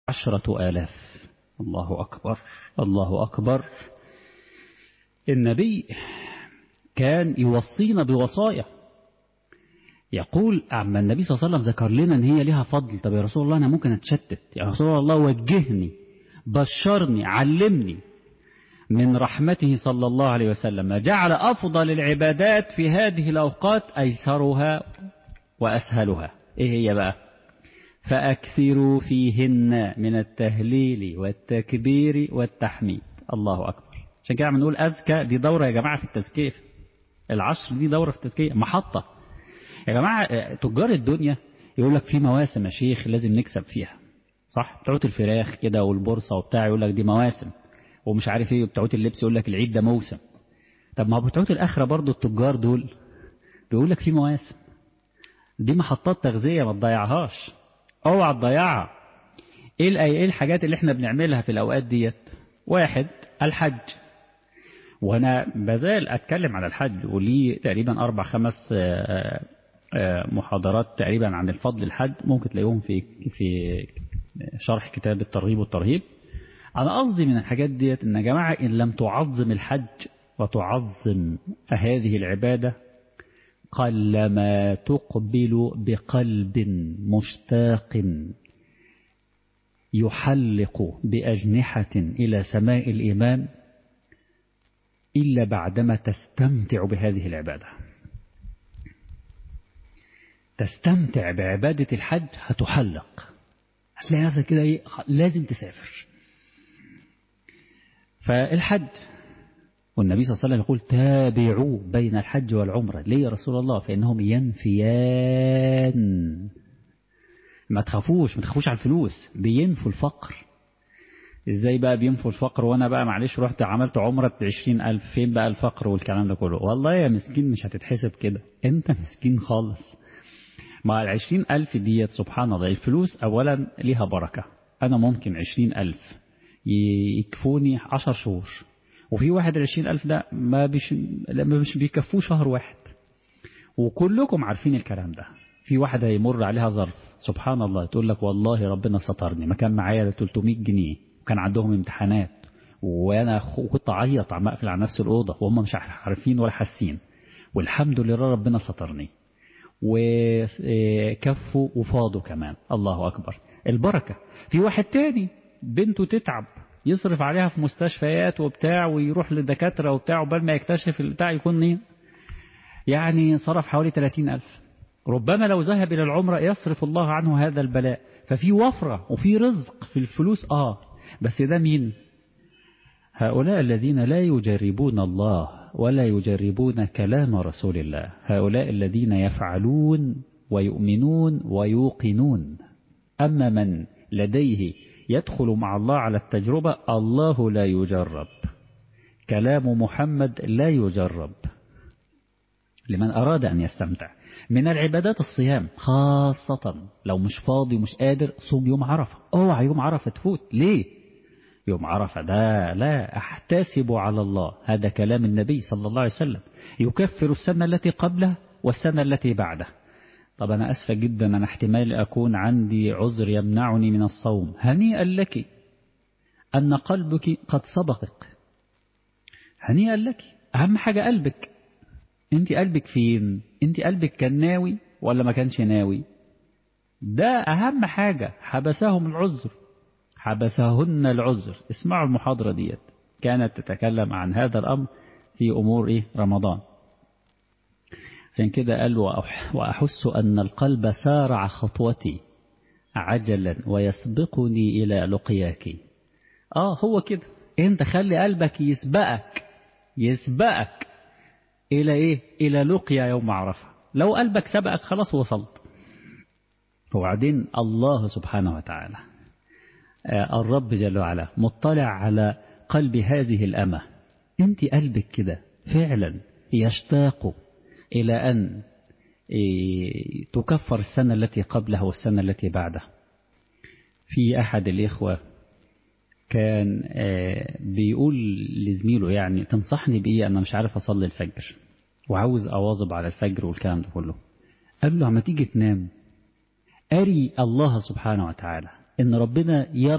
عشرة آلاف الله أكبر الله أكبر النبي كان يوصينا بوصايا يقول أما النبي صلى الله عليه وسلم ذكر لنا أن هي لها فضل طب يا رسول الله أنا ممكن أتشتت يا رسول الله وجهني بشرني علمني من رحمته صلى الله عليه وسلم جعل أفضل العبادات في هذه الأوقات أيسرها وأسهلها إيه هي بقى فأكثروا فيهن من التهليل والتكبير والتحميد الله أكبر عشان كده بنقول أزكى دي دورة يا جماعة في التزكية العشر دي دورة في التزكية محطة يا جماعة تجار الدنيا يقول لك في مواسم يا شيخ لازم نكسب فيها صح بتوعت الفراخ كده والبورصة وبتاع يقول لك دي مواسم ومش عارف ايه بتوعت اللبس يقول لك العيد ده موسم طب ما بتوعت الآخرة برضو التجار دول بيقول لك في مواسم دي محطات تغذية ما تضيعهاش اوعى تضيعها ايه ايه الحاجات اللي احنا بنعملها في الاوقات ديت واحد الحج وانا بزال اتكلم على الحج ولي تقريبا اربع خمس محاضرات تقريبا عن الفضل الحج ممكن تلاقيهم في في شرح كتاب الترغيب والترهيب انا قصدي من الحاجات ديت ان يا جماعه ان لم تعظم الحج وتعظم هذه العباده قلما تقبل بقلب مشتاق يحلق بأجنحة إلى سماء الإيمان إلا بعدما تستمتع بهذه العبادة تستمتع بعبادة الحج هتحلق هتلاقي نفسك كده ايه لازم تسافر فالحج والنبي صلى الله عليه وسلم يقول تابعوا بين الحج والعمرة ليه يا رسول الله فإنهم ينفيان ما تخافوش ما تخافوش على الفلوس بينفوا الفقر ازاي بقى بينفوا الفقر وانا بقى معلش رحت عملت عمرة بعشرين ألف فين بقى الفقر والكلام ده كله والله يا مسكين مش هتتحسب كده انت مسكين خالص مع العشرين ألف ديت سبحان الله الفلوس أولا ليها بركة أنا ممكن عشرين ألف يكفوني عشر شهور وفي واحد العشرين ألف ده ما بيش ما مش بيكفوه شهر واحد وكلكم عارفين الكلام ده في واحد هيمر عليها ظرف سبحان الله تقول لك والله ربنا سترني ما كان معايا 300 جنيه وكان عندهم امتحانات وانا كنت اعيط عم اقفل على نفس الاوضه وهم مش عارفين ولا حاسين والحمد لله ربنا سترني وكفوا وفاضوا كمان الله اكبر البركه في واحد تاني بنته تتعب يصرف عليها في مستشفيات وبتاع ويروح لدكاترة وبتاع وبال ما يكتشف البتاع يكون ايه يعني صرف حوالي 30 ألف ربما لو ذهب إلى العمرة يصرف الله عنه هذا البلاء ففي وفرة وفي رزق في الفلوس آه بس ده مين هؤلاء الذين لا يجربون الله ولا يجربون كلام رسول الله هؤلاء الذين يفعلون ويؤمنون ويوقنون أما من لديه يدخل مع الله على التجربة الله لا يجرب كلام محمد لا يجرب لمن أراد أن يستمتع من العبادات الصيام خاصة لو مش فاضي ومش قادر صوم يوم عرفة اوعى يوم عرفة تفوت ليه يوم عرفة ده لا أحتسب على الله هذا كلام النبي صلى الله عليه وسلم يكفر السنة التي قبله والسنة التي بعده طب أنا أسفة جدا أنا احتمال أكون عندي عذر يمنعني من الصوم هنيئا لك أن قلبك قد سبقك هنيئا لك أهم حاجة قلبك أنت قلبك فين أنت قلبك كان ناوي ولا ما كانش ناوي ده أهم حاجة حبسهم العذر حبسهن العذر اسمعوا المحاضرة ديت كانت تتكلم عن هذا الأمر في أمور إيه رمضان عشان كده قال وأحس أن القلب سارع خطوتي عجلا ويسبقني إلى لقياك آه هو كده انت خلي قلبك يسبقك يسبقك إلى إيه إلى لقيا يوم عرفة لو قلبك سبقك خلاص وصلت وبعدين الله سبحانه وتعالى آه الرب جل وعلا مطلع على قلب هذه الأمة انت قلبك كده فعلا يشتاق إلى أن تكفر السنة التي قبلها والسنة التي بعدها في أحد الإخوة كان بيقول لزميله يعني تنصحني بإيه أنا مش عارف أصلي الفجر وعاوز أواظب على الفجر والكلام ده كله قال له عما تيجي تنام أري الله سبحانه وتعالى إن ربنا يرى